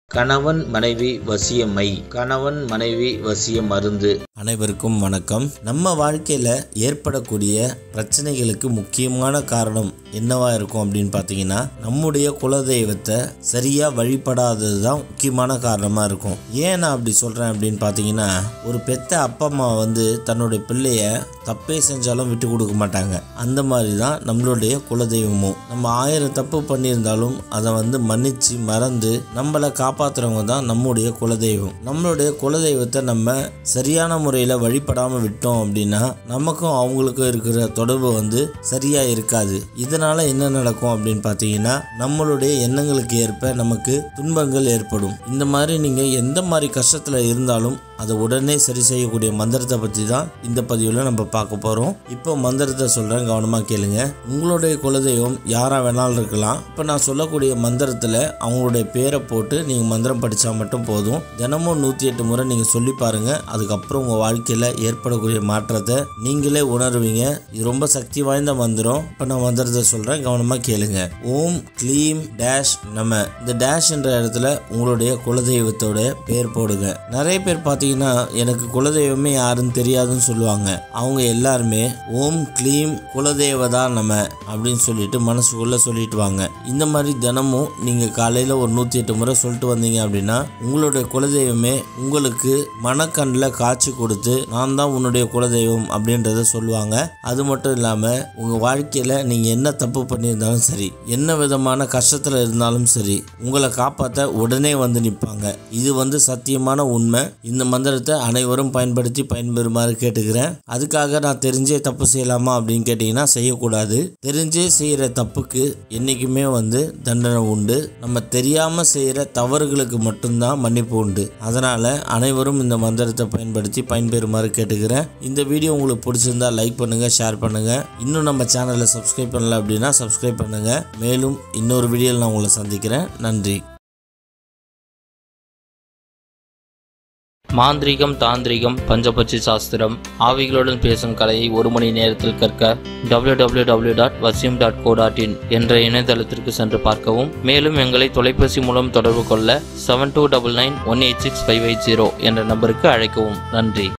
கணவன் மனைவி வசியமை கணவன் மனைவி வசிய மருந்து அனைவருக்கும் வணக்கம் நம்ம வாழ்க்கையில் ஏற்படக்கூடிய பிரச்சனைகளுக்கு முக்கியமான காரணம் என்னவா இருக்கும் அப்படின்னு பார்த்தீங்கன்னா நம்முடைய குலதெய்வத்தை சரியாக வழிபடாதது தான் முக்கியமான காரணமாக இருக்கும் ஏன் நான் அப்படி சொல்கிறேன் அப்படின்னு பார்த்தீங்கன்னா ஒரு பெத்த அப்பா அம்மா வந்து தன்னுடைய பிள்ளைய தப்பே செஞ்சாலும் விட்டு கொடுக்க மாட்டாங்க அந்த மாதிரி தான் நம்மளுடைய குலதெய்வமும் நம்ம ஆயிரம் தப்பு பண்ணியிருந்தாலும் அதை வந்து மன்னிச்சு மறந்து நம்மளை காப்பாத்துறவங்க தான் நம்முடைய குலதெய்வம் நம்மளுடைய குலதெய்வத்தை நம்ம சரியான முறையில் வழிபடாமல் விட்டோம் அப்படின்னா நமக்கும் அவங்களுக்கும் இருக்கிற தொடர்பு வந்து சரியா இருக்காது இதனால என்ன நடக்கும் அப்படின்னு பார்த்தீங்கன்னா நம்மளுடைய எண்ணங்களுக்கு ஏற்ப நமக்கு துன்பங்கள் ஏற்படும் இந்த மாதிரி நீங்க எந்த மாதிரி கஷ்டத்துல இருந்தாலும் அதை உடனே சரி செய்யக்கூடிய மந்திரத்தை பற்றி தான் இந்த பதிவில் நம்ம பார்க்க போகிறோம் இப்போ மந்திரத்தை சொல்கிறேன் கவனமாக கேளுங்க உங்களுடைய குலதெய்வம் யாராக வேணாலும் இருக்கலாம் இப்போ நான் சொல்லக்கூடிய மந்திரத்தில் அவங்களுடைய பேரை போட்டு நீங்கள் மந்திரம் படித்தா மட்டும் போதும் தினமும் நூற்றி எட்டு முறை நீங்கள் சொல்லி பாருங்கள் அதுக்கப்புறம் உங்கள் வாழ்க்கையில் ஏற்படக்கூடிய மாற்றத்தை நீங்களே உணர்வீங்க இது ரொம்ப சக்தி வாய்ந்த மந்திரம் இப்போ நான் மந்திரத்தை சொல்கிறேன் கவனமாக கேளுங்க ஓம் க்ளீம் டேஷ் நம இந்த டேஷ் என்ற இடத்துல உங்களுடைய குலதெய்வத்தோட பேர் போடுங்க நிறைய பேர் பார்த்தீங்கன்னா எனக்கு குலதெய்வமே யாருன்னு தெரியாதுன்னு சொல்லுவாங்க அவங்க எல்லாருமே ஓம் க்ளீம் குலதெய்வதா நம அப்படின்னு சொல்லிட்டு மனசுக்குள்ள சொல்லிட்டு வாங்க இந்த மாதிரி தினமும் நீங்க காலையில ஒரு நூத்தி எட்டு முறை சொல்லிட்டு வந்தீங்க அப்படின்னா உங்களுடைய குலதெய்வமே உங்களுக்கு மனக்கண்ணில் காட்சி கொடுத்து நான் தான் உன்னுடைய குலதெய்வம் அப்படின்றத சொல்லுவாங்க அது மட்டும் இல்லாம உங்க வாழ்க்கையில நீங்க என்ன தப்பு பண்ணியிருந்தாலும் சரி என்ன விதமான கஷ்டத்துல இருந்தாலும் சரி உங்களை காப்பாற்ற உடனே வந்து நிற்பாங்க இது வந்து சத்தியமான உண்மை இந்த மந்திரத்தை அனைவரும் பயன்படுத்தி பயன்பெறுமாறு கேட்டுக்கிறேன் அதுக்காக நான் தெரிஞ்சே தப்பு செய்யலாமா அப்படின்னு கேட்டிங்கன்னா செய்யக்கூடாது தெரிஞ்சே செய்கிற தப்புக்கு என்றைக்குமே வந்து தண்டனை உண்டு நம்ம தெரியாமல் செய்கிற தவறுகளுக்கு மட்டும்தான் மன்னிப்பு உண்டு அதனால் அனைவரும் இந்த மந்திரத்தை பயன்படுத்தி பயன்பெறுமாறு கேட்டுக்கிறேன் இந்த வீடியோ உங்களுக்கு பிடிச்சிருந்தா லைக் பண்ணுங்கள் ஷேர் பண்ணுங்கள் இன்னும் நம்ம சேனலை சப்ஸ்கிரைப் பண்ணல அப்படின்னா சப்ஸ்கிரைப் பண்ணுங்கள் மேலும் இன்னொரு வீடியோவில் நான் உங்களை சந்திக்கிறேன் நன்றி மாந்திரீகம் தாந்திரிகம் பஞ்சபட்சி சாஸ்திரம் ஆவிகளுடன் பேசும் கலையை ஒரு மணி நேரத்தில் கற்க www.vasyam.co.in டாட் வசியம் டாட் கோ டாட் இன் என்ற இணையதளத்திற்கு சென்று பார்க்கவும் மேலும் எங்களை தொலைபேசி மூலம் தொடர்பு கொள்ள seven two double nine one eight six five eight zero என்ற நம்பருக்கு அழைக்கவும் நன்றி